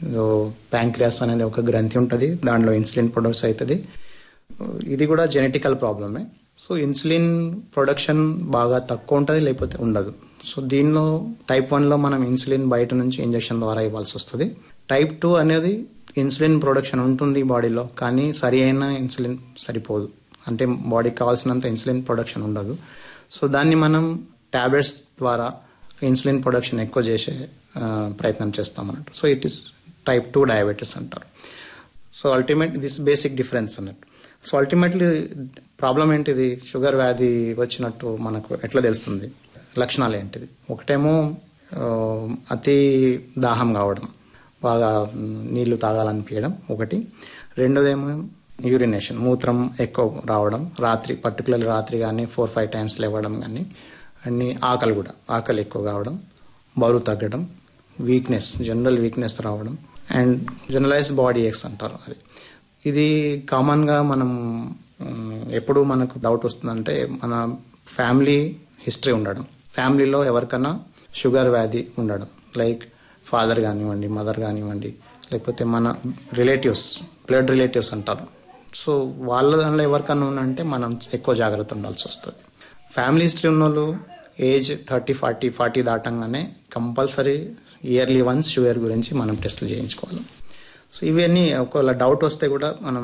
pancreas అనేది ఒక గ్రంథి ఉంటుంది దాంట్లో ఇన్సులిన్ ప్రొడ్యూస్ అవుతుంది ఇది కూడా జెనెటికల్ ప్రాబ్లమే సో ఇన్సులిన్ ప్రొడక్షన్ బాగా తక్కువ ఉంటుంది లేకపోతే ఉండదు సో దీనిలో టైప్ వన్లో మనం ఇన్సులిన్ బయట నుంచి ఇంజెక్షన్ ద్వారా ఇవ్వాల్సి వస్తుంది టైప్ టూ అనేది ఇన్సులిన్ ప్రొడక్షన్ ఉంటుంది బాడీలో కానీ సరి అయిన ఇన్సులిన్ సరిపోదు అంటే బాడీకి కావాల్సినంత ఇన్సులిన్ ప్రొడక్షన్ ఉండదు సో దాన్ని మనం ట్యాబ్లెట్స్ ద్వారా ఇన్సులిన్ ప్రొడక్షన్ ఎక్కువ చేసే ఆ, ప్రయత్నం చేస్తాం అన్నట్టు so it is type two diabetes అంటారు so ultimate this basic difference అన్నట్టు సో అల్టిమేట్లీ ప్రాబ్లం ఏంటిది షుగర్ వ్యాధి వచ్చినట్టు మనకు ఎట్లా తెలుస్తుంది లక్షణాలు ఏంటిది ఒకటేమో ఆ, అతి దాహం కావడం బాగా మ్, నీళ్లు తాగాలనిపించడం ఒకటి రెండోదేమో యూరినేషన్ మూత్రం ఎక్కువ రావడం రాత్రి పర్టికులర్ రాత్రి కానీ ఫోర్ ఫైవ్ టైమ్స్ లేవడం కానీ అన్ని ఆకలి కూడా ఆకలి ఎక్కువ కావడం బరువు తగ్గడం వీక్నెస్ జనరల్ వీక్నెస్ రావడం అండ్ జనరలైజ్ బాడీ ఎక్స్ అంటారు అది ఇది కామన్గా మనం మ్, ఎప్పుడు మనకు డౌట్ వస్తుందంటే మన ఫ్యామిలీ హిస్టరీ ఉండడం ఫ్యామిలీలో ఎవరికైనా షుగర్ వ్యాధి ఉండడం లైక్ ఫాదర్ కానివ్వండి మదర్ కానివ్వండి లేకపోతే మన రిలేటివ్స్ బ్లడ్ రిలేటివ్స్ అంటారు సో వాళ్ళ దానిలో ఎవరికైనా ఉందంటే మనం ఎక్కువ జాగ్రత్త ఉండాల్సి వస్తుంది ఫ్యామిలీ హిస్టరీ ఉన్న వాళ్ళు ఏజ్ థర్టీ ఫార్టీ ఫార్టీ దాటంగానే కంపల్సరీ ఇయర్లీ వన్స్ షుగర్ గురించి మనం టెస్టులు చేయించుకోవాలి సో ఇవన్నీ ఒకవేళ డౌట్ వస్తే కూడా మనం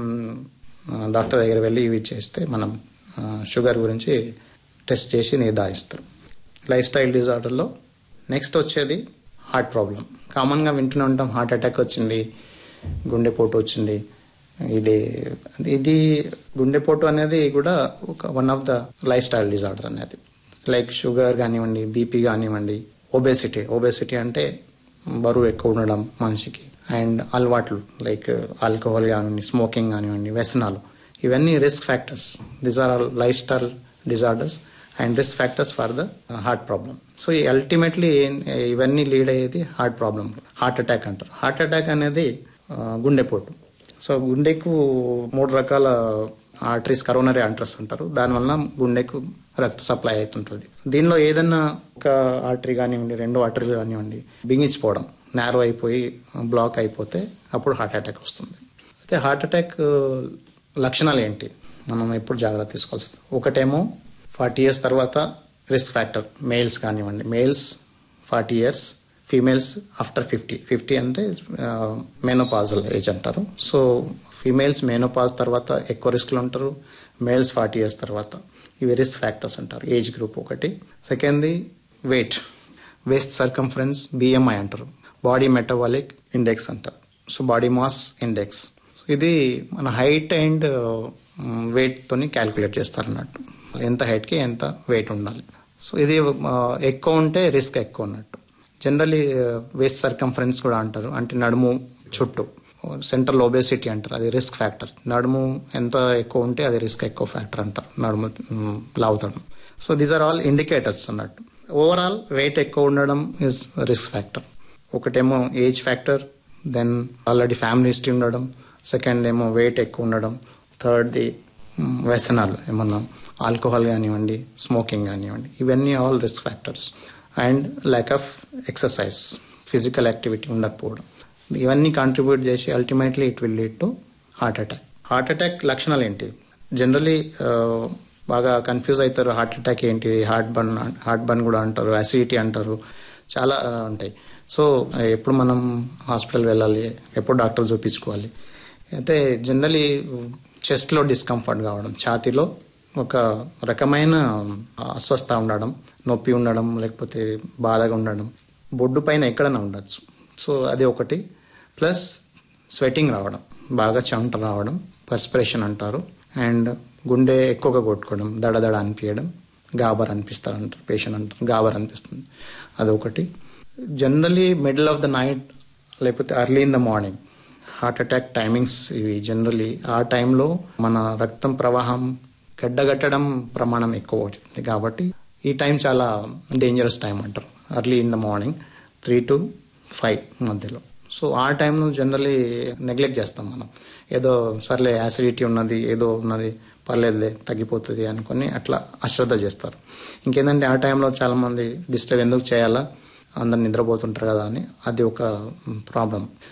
ఆ, డాక్టర్ దగ్గర వెళ్ళి ఇవి చేస్తే మనం ఆ, షుగర్ గురించి టెస్ట్ చేసి నిర్ధారిస్తారు లైఫ్ స్టైల్ డిజార్డర్లో నెక్స్ట్ వచ్చేది హార్ట్ ప్రాబ్లం కామన్గా వింటూనే ఉంటాం హార్ట్ అటాక్ వచ్చింది గుండెపోటు వచ్చింది ఇది ఇది గుండెపోటు అనేది కూడా ఒక one of the lifestyle disorder అనేది లైక్ షుగర్ కానివ్వండి బీపీ కానివ్వండి ఒబేసిటీ ఒబేసిటీ అంటే బరువు ఎక్కువ ఉండడం మనిషికి అండ్ అలవాట్లు లైక్ ఆల్కహాల్ కానివ్వండి స్మోకింగ్ కానివ్వండి వ్యసనాలు ఇవన్నీ risk factors these are all lifestyle disorders and risk factors for the heart problem so ultimately ఇవన్నీ లీడ్ అయ్యేది హార్ట్ ప్రాబ్లమ్ హార్ట్ అటాక్ అంటారు హార్ట్ అటాక్ అనేది ఆ, గుండెపోటు సో గుండెకు మూడు రకాల ఆర్టరీస్ కరోనరీ ఆర్టరీస్ అంటారు దానివల్ల గుండెకు రక్త సప్లై అవుతుంటుంది దీనిలో ఏదన్నా ఒక ఆర్టరీ కానివ్వండి రెండు ఆర్టరీలు కానివ్వండి బిగించిపోవడం నేరో అయిపోయి బ్లాక్ అయిపోతే అప్పుడు హార్ట్ అటాక్ వస్తుంది అయితే హార్ట్ అటాక్ లక్షణాలు ఏంటి మనం ఎప్పుడు జాగ్రత్త తీసుకోవాల్సి వస్తుంది ఒకటేమో ఫార్టీ ఇయర్స్ తర్వాత రిస్క్ ఫ్యాక్టర్ మేల్స్ కానివ్వండి males forty years females after fifty fifty అంటే మెనోపాజల్ ఏజ్ అంటారు సో ఫీమేల్స్ మెనోపాజ్ తర్వాత ఎక్కువ రిస్క్లో ఉంటారు మేల్స్ ఫార్టీ ఇయర్స్ తర్వాత ఇవి రిస్క్ ఫ్యాక్టర్స్ అంటారు ఏజ్ గ్రూప్ ఒకటి సెకండ్ది వెయిట్ వేస్ట్ సర్కంఫరెన్స్ బిఎంఐ అంటారు బాడీ మెటబాలిక్ ఇండెక్స్ అంటారు సో బాడీ మాస్ ఇండెక్స్ ఇది మన హైట్ అండ్ వెయిట్ తోని క్యాలిక్యులేట్ చేస్తారు అన్నట్టు ఎంత హైట్ కి ఎంత వెయిట్ ఉండాలి సో ఇది ఆ, ఎక్కువ ఉంటే రిస్క్ ఎక్కువ ఉన్నట్టు జనరలీ వేస్ట్ సర్కంఫరెన్స్ కూడా అంటారు అంటే నడుము చుట్టూ సెంట్రల్ ఒబేసిటీ అంటారు అది రిస్క్ ఫ్యాక్టర్ నడుము ఎంత ఎక్కువ ఉంటే అది రిస్క్ ఎక్కువ ఫ్యాక్టర్ అంటారు నడుము మ్, లావుతాడు so these are all indicators అన్నట్టు ఓవరాల్ వెయిట్ ఎక్కువ ఉండడం ఇస్ రిస్క్ ఫ్యాక్టర్ ఒకటేమో age factor then already family history ఉండడం సెకండ్ ఏమో వెయిట్ ఎక్కువ ఉండడం థర్డ్ది వ్యసనాలు ఏమన్నా ఆల్కహాల్ కానివ్వండి స్మోకింగ్ కానివ్వండి ఇవన్నీ all risk factors and lack of exercise physical activity ఉండకపోవడం ఇవన్నీ కాంట్రిబ్యూట్ చేసి ultimately it will lead to heart attack heart attack లక్షణాలు ఏంటి జనరలీ బాగా కన్ఫ్యూజ్ అవుతారు హార్ట్ అటాక్ ఏంటి హార్ట్ బర్న్ హార్ట్ బర్న్ కూడా అంటారు అసిడిటీ అంటారు చాలా ఆ, ఉంటాయి సో ఎప్పుడు మనం హాస్పిటల్ వెళ్ళాలి ఎప్పుడు డాక్టర్ చూపించుకోవాలి అయితే జనరలీ చెస్ట్లో డిస్కంఫర్ట్ కావడం ఛాతీలో ఒక రకమైన అస్వస్థ ఉండడం నొప్పి ఉండడం లేకపోతే బాధగా ఉండడం బొడ్డు పైన ఎక్కడైనా ఉండొచ్చు సో అది ఒకటి ప్లస్ స్వెటింగ్ రావడం బాగా చెమట రావడం పర్స్పిరేషన్ అంటారు అండ్ గుండె ఎక్కువగా కొట్టుకోవడం దడదడ అనిపించడం గాబర్ అనిపిస్తారు అంటారు పేషెంట్ అంటారు గాబర్ అనిపిస్తుంది అదొకటి generally middle of the night లేకపోతే early in the morning heart attack timings ఇవి జనరలీ ఆ టైంలో మన రక్తం ప్రవాహం గడ్డగట్టడం ప్రమాణం ఎక్కువ అవుతుంది కాబట్టి ఈ టైం చాలా డేంజరస్ టైం అంటారు early in the morning three to five మధ్యలో సో ఆ టైంను జనరలీ నెగ్లెక్ట్ చేస్తాం మనం ఏదో సర్లే యాసిడిటీ ఉన్నది ఏదో ఉన్నది పర్లేదులే తగ్గిపోతుంది అనుకొని అట్లా అశ్రద్ధ చేస్తారు ఇంకేంటంటే ఆ టైంలో చాలామంది డిస్టర్బ్ ఎందుకు చేయాలా అందరు నిద్రపోతుంటారు కదా అని అది ఒక ప్రాబ్లం